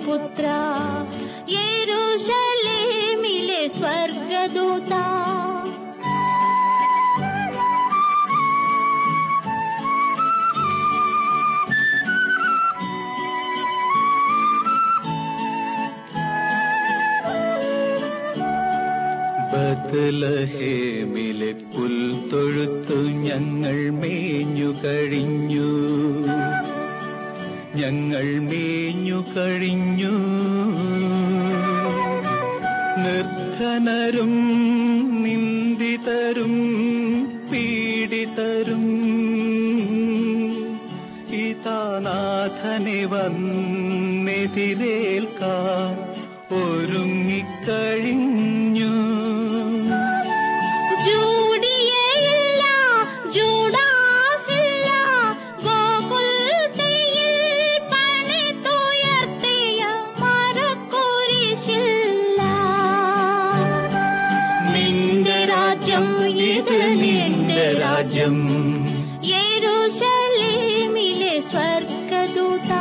ദൈവപുത്ര യെരൂശലേമിലെ സ്വർഗദൂത ബത്ലഹേമിലെ പുൽത്തൊഴുത്തു ഞങ്ങൾ മേഞ്ഞു കഴിഞ്ഞു ഞങ്ങൾ മേഞ്ഞു കഴിഞ്ഞു നിർധനരും നിന്ദിതരും പീഡിതരും ഇതാനാഥനെ വന്നെതിരേൽക്കാൻ ഒരുങ്ങിക്കഴിഞ്ഞു ജൂഡിയയില്ല ജൂഡാസില്ല ഗോകുൽത്തയിൽ പണിതുയർത്തിയ മരക്കുരിശില്ല നിന്റെ രാജ്യം ഇത് നിന്റെ രാജ്യം യെരൂശലേമിലെ സ്വർഗദൂത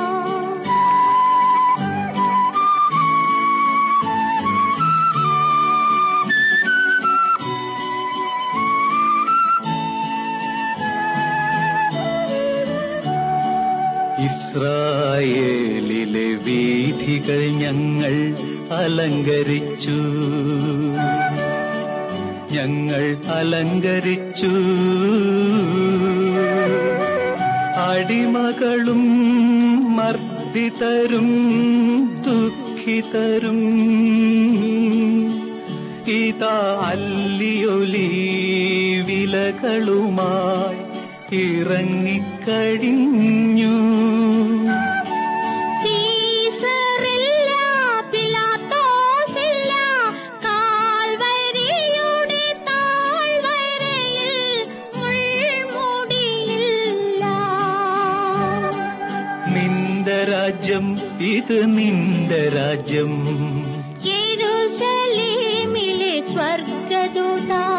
ഇസ്രായേലിലെ വീഥികൾ ഞങ്ങൾ അലങ്കരിച്ചു ഞങ്ങൾ അലങ്കരിച്ചു അടിമകളും മർദ്ദിതരും ദുഃഖിതരും ഇതാ അല്ലിയൊലി വിലകളുമായി ഇറങ്ങിക്കഴിഞ്ഞു സീസറില്ല പിലാത്തോസില്ല കാൽവരിയുടെ താഴ്വരയിൽ മുൾമുടിയില്ല നിന്റെ രാജ്യം ഇത് നിന്റെ രാജ്യം യെരൂശലേമിലെ സ്വർഗദൂത